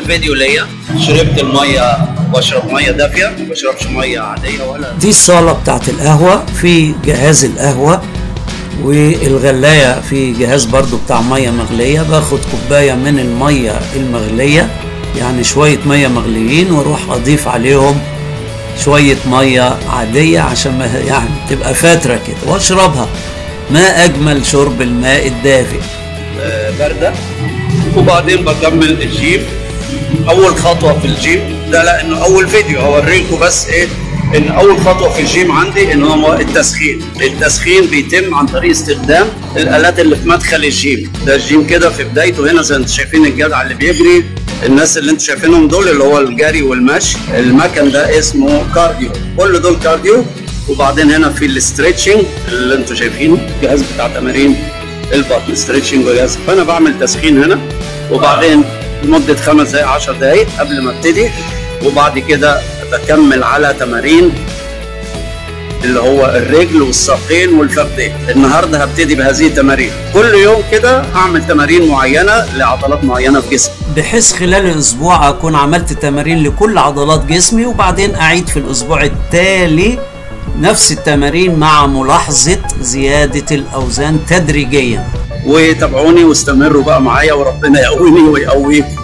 اول فيديو ليا شربت الميه بشرب ميه دافيه ما بشربش ميه عاديه ولا دي الصالة بتاعت القهوة في جهاز القهوة والغلاية في جهاز برضو بتاع مية مغلية باخد كوباية من المية المغلية يعني شوية مية مغليين واروح اضيف عليهم شوية مية عادية عشان ما يعني تبقى فاترة كده واشربها ما اجمل شرب الماء الدافئ آه، بارده وبعدين بكمل الجيم اول خطوه في الجيم ده لانه اول فيديو هوريكم بس ايه ان اول خطوه في الجيم عندي ان هو التسخين التسخين بيتم عن طريق استخدام الالات اللي في مدخل الجيم ده الجيم كده في بدايته هنا زي ما انتم شايفين الجدع اللي بيجري الناس اللي انتم شايفينهم دول اللي هو الجري والمشي المكن ده اسمه كارديو كل دول كارديو وبعدين هنا في الاسترتشنج اللي انتم شايفينه الجهاز بتاع تمارين البطن ستريتشنج وجهاز فانا بعمل تسخين هنا وبعدين لمده خمس دقائق 10 دقائق قبل ما ابتدي وبعد كده بكمل على تمارين اللي هو الرجل والساقين والفخذين النهارده هبتدي بهذه التمارين كل يوم كده هعمل تمارين معينه لعضلات معينه في جسمي بحيث خلال الاسبوع اكون عملت تمارين لكل عضلات جسمي وبعدين اعيد في الاسبوع التالي نفس التمارين مع ملاحظة زيادة الأوزان تدريجيا وتابعوني واستمروا بقى معايا وربنا يقويني ويقويكم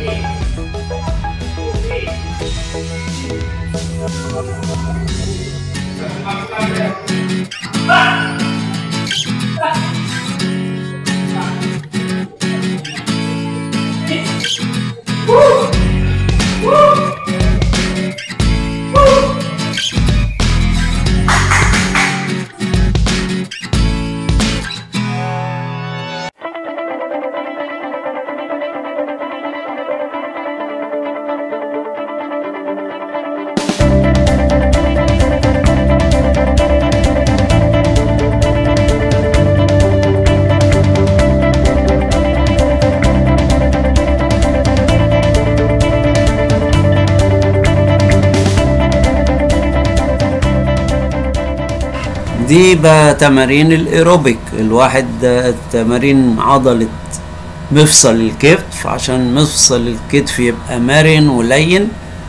دي بقى تمارين الايروبيك الواحد ده تمارين عضلة مفصل الكتف عشان مفصل الكتف يبقى مرن ولين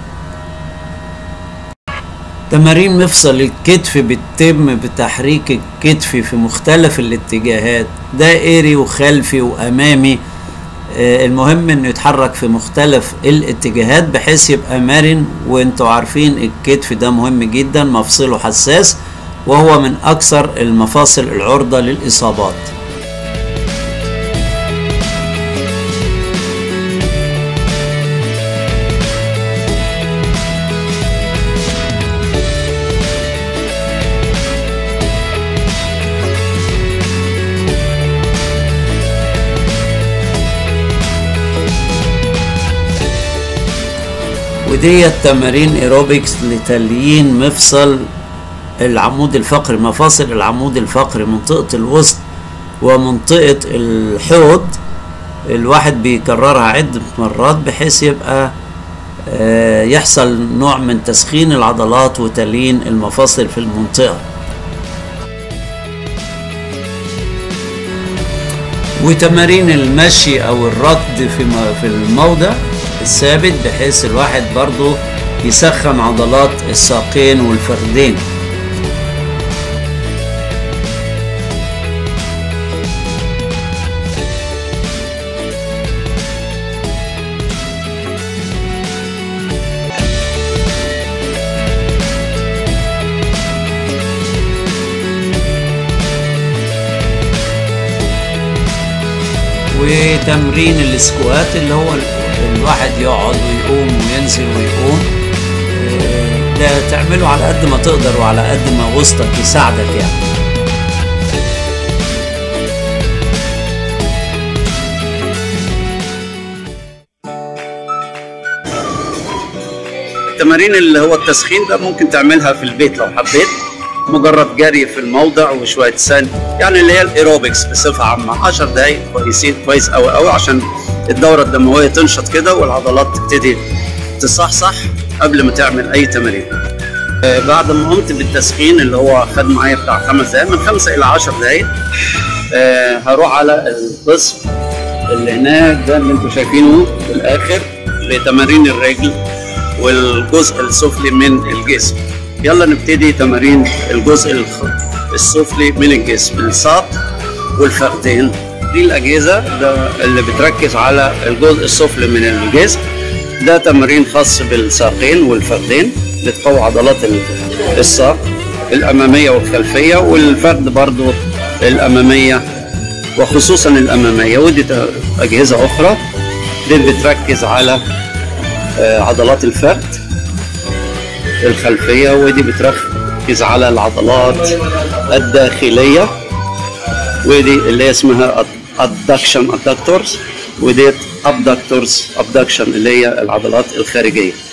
تمارين مفصل الكتف بتتم بتحريك الكتف في مختلف الاتجاهات دائري وخلفي وامامي آه، المهم انه يتحرك في مختلف الاتجاهات بحيث يبقى مرن وانتوا عارفين الكتف ده مهم جدا مفصله حساس وهو من اكثر المفاصل العرضة للاصابات ودي تمارين ايروبكس لتليين مفصل العمود الفقري مفاصل العمود الفقري منطقة الوسط ومنطقة الحوض الواحد بيكررها عدة مرات بحيث يبقى آه، يحصل نوع من تسخين العضلات وتليين المفاصل في المنطقة وتمارين المشي او الركض في م- في الموضع الثابت بحيث الواحد برضو يسخن عضلات الساقين والفخذين وتمرين السكوات اللي هو ال- الواحد يقعد ويقوم وينزل ويقوم آه، ده تعمله على قد ما تقدر وعلى قد ما وسطك يساعدك يعني التمارين اللي هو التسخين ده ممكن تعملها في البيت لو حبيت مجرد جري في الموضع وشويه سن يعني اللي هي الايروبكس بصفه عامه 10 دقائق كويسين كويس قوي قوي عشان الدوره الدمويه تنشط كده والعضلات تبتدي تصحصح قبل ما تعمل اي تمارين آه، بعد ما قمت بالتسخين اللي هو خد معايا بتاع خمس دقائق من خمسة إلى 10 دقائق آه، هروح على القسم اللي هناك ده اللي انتوا شايفينه في الآخر لتمارين الرجل والجزء السفلي من الجسم يلا نبتدي تمارين الجزء الخ- السفلي من الجسم الساق والفخذين دي الأجهزة ده اللي بتركز على الجزء السفلي من الجسم ده تمرين خاص بالساقين والفخذين بتقوي عضلات ال- الساق الأمامية والخلفية والفخذ برضو الأمامية وخصوصا الأمامية ودي ت- أجهزة أخرى دي بتركز على آه، عضلات الفخذ الخلفية ودي بتركز على العضلات الداخلية ودي اللي هي اسمها adduction adductors وديت abductors abduction اللي هي العضلات الخارجية